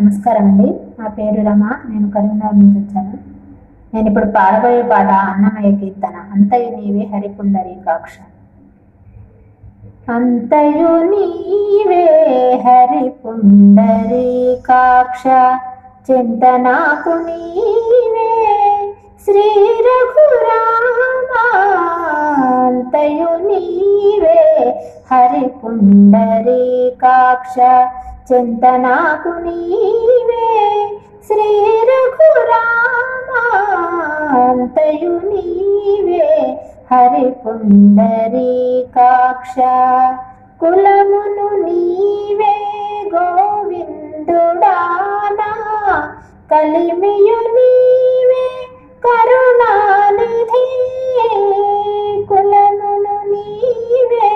నమస్కారం అండి నా పేరు రమ నేను కరీంనగర్ నుంచి వచ్చాను నేను ఇప్పుడు పాడబోయే పాట అన్నమయ్య కీర్తన అంతయు నీవే హరిపుండరీకాక్ష అంతయు నీవే హరిపుండరీకాక్ష చింతనాకు నీవే శ్రీ రఘురామ అంతయు నీవే హరిపుండరీకాక్ష చింతనాకు నీవే శ్రీ రఘురామ అంతయు నీవే హరిపుండరీకాక్ష కులమును నీవే గోవిందుడానా కలిమియు నీవే కరుణానిధి కులమును నీవే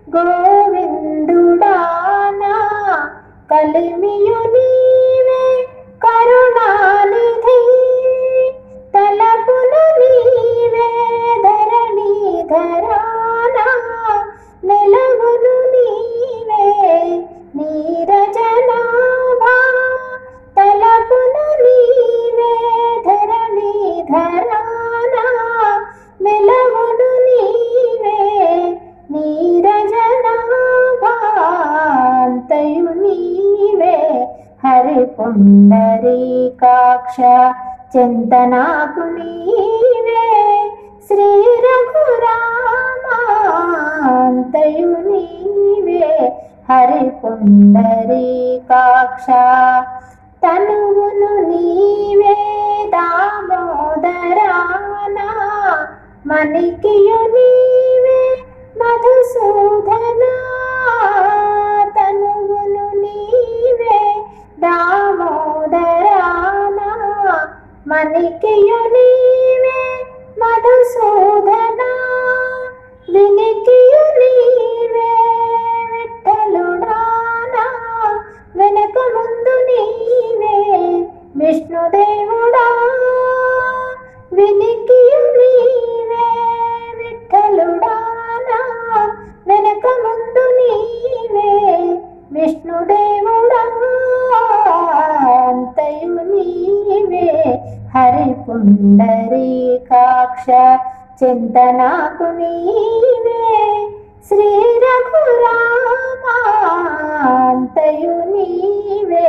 గోవిందుడానా కలిమియు నీవే కరుణానిధి తలపులు నీవే ధరణి ధరానా నిలవును నీవే నీరజనాభా తలపులు నీవే ధరణి ధరానా నిలవును నీవే నీరజనాభాంతయు నీవే హరిపుండరీకాక్ష చింతనాకు నీవే శ్రీ రఘురామాంతయు నీవే హరిపుండరీకాక్ష తనువును నీవే దామోదరానా మణికియు నీవే మధుసూదన తనువును నీవే దామోదరానా మణికియు నీవే మధుసూదన వినికియు నీవే విఠలుడానా వెనక ముందు నీవే విష్ణుదేవుడా వినికియు నీవే విఠలుడానా వెనక ముందు నీవే విష్ణుదేవుడా అంతయు నీవే హరిపుండరీకాక్ష చింతనాకు నీవే శ్రీ రఘురామాంతయు నీవే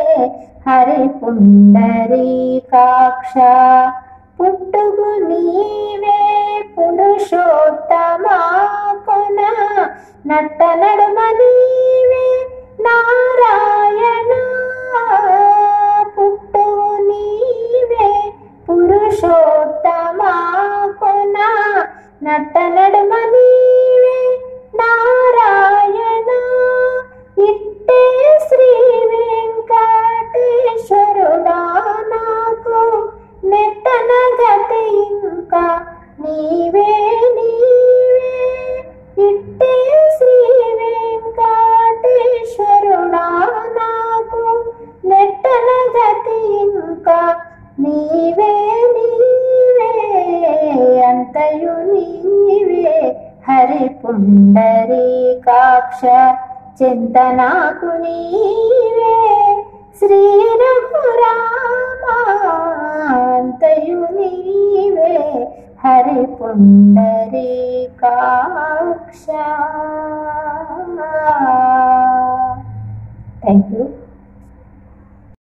హరిపుండరీకాక్ష పుట్టుగు నీవే పురుషోత్తమా కొన నట్ట నడుమ నీవే నారాయణ పుట్టుగు నీవే పురుషోత్తమా కొన నట్ట నడుమ నీవే నారాయణ ఇట్టే శ్రీ వెంకటేశ్వరుడా నాకు నెట్టన గతి ఇంకా నీవే నీవే ఇట్టే శ్రీ వెంకటేశ్వరుడా నాకు నెట్టన గతి ఇంకా నీవే నీవే అంతయు నీవే హరిపుండరీకాక్ష చింతనాకు నీవే శ్రీ రఘురామాంతయు నీవే హరిపుండరీకాక్ష థ్యాంక్ యూ